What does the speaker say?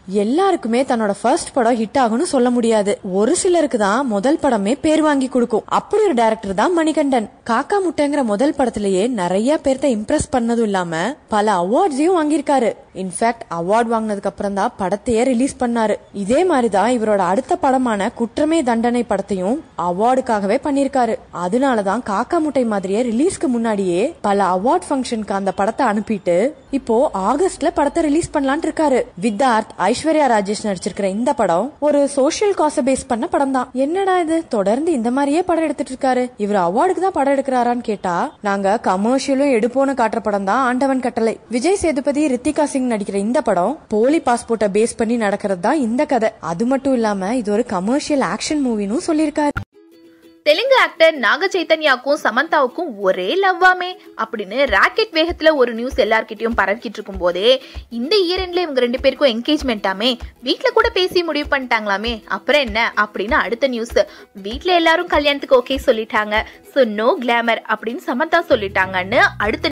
எல்லாருக்குமே தன்னோட ஃபர்ஸ்ட் படம் ஹிட் ஆகும்னு சொல்ல முடியாது ஒரு சிலருக்கு தான் முதல் படமே பேர் வாங்கி கொடுக்கும் அப்படி ஒரு டைரக்டர் தான் மணிகண்டன் காக்கா முட்டைங்கிற முதல் படத்திலேயே நிறைய பேர்த்த இம்ப்ரெஸ் பண்ணதும் இல்லாம பல அவார்ட்ஸையும் வாங்கியிருக்காரு இன்ஃபேக்ட் அவார்ட் வாங்கினதுக்கு அப்புறம் தான் படத்தையே ரிலீஸ் பண்ணாரு இதே மாதிரிதான் இவரோட அடுத்த படமான குற்றமே தண்டனை படத்தையும் அவார்டுக்காகவே பண்ணிருக்காரு அதனாலதான் காக்கா முட்டை மாதிரியே ரிலீஸ்க்கு முன்னாடியே பல அவார்ட் ஃபங்க்ஷனுக்கு அந்த படத்தை அனுப்பிட்டு இப்போ ஆகஸ்ட்ல படத்தை ரிலீஸ் பண்ணலாம்னு இருக்காரு வித்தார்த் ஐஸ்வர்யா ராஜேஷ் நடிச்சிருக்கிற இந்த படம் ஒரு சோஷியல் காச பேஸ் பண்ண படம் தான் என்னடா இது தொடர்ந்து இந்த மாதிரியே படம் எடுத்துட்டு இருக்காரு இவர் அவார்டுக்கு தான் படம் எடுக்கிறாரான்னு கேட்டா நாங்க கமர்ஷியலும் எடுப்போன்னு காட்டுற படம் தான் ஆண்டவன் கட்டளை விஜய் சேதுபதி ரித்திகா சிங் நடிக்கிற இந்த படம் போலி பாஸ்போர்ட்டை பேஸ் பண்ணி நடக்கிறது தான் இந்த கதை அது மட்டும் இல்லாம இது ஒரு கமர்ஷியல் ஆக்ஷன் மூவின்னு சொல்லியிருக்காரு தெலுங்கு ஆக்டர் நாக சைத்தன்யாக்கும் சமந்தாவுக்கும் ஒரே லவ்வாமே அப்படின்னு ராக்கெட் வேகத்துல ஒரு நியூஸ் எல்லார்கிட்டயும் பரவிக்கிட்டு இருக்கும் போதே இந்த ஈரெண்ட்ல இவங்க ரெண்டு பேருக்கும் என்கேஜ்மெண்ட்டாமே வீட்ல கூட பேசி முடிவு பண்ணிட்டாங்களாமே அப்புறம் என்ன அப்படின்னு அடுத்த நியூஸ் வீட்ல எல்லாரும் கல்யாணத்துக்கு ஓகே சொல்லிட்டாங்க ஸோ நோ கிளாமர் அப்படின்னு சமந்தா சொல்லிட்டாங்கன்னு அடுத்த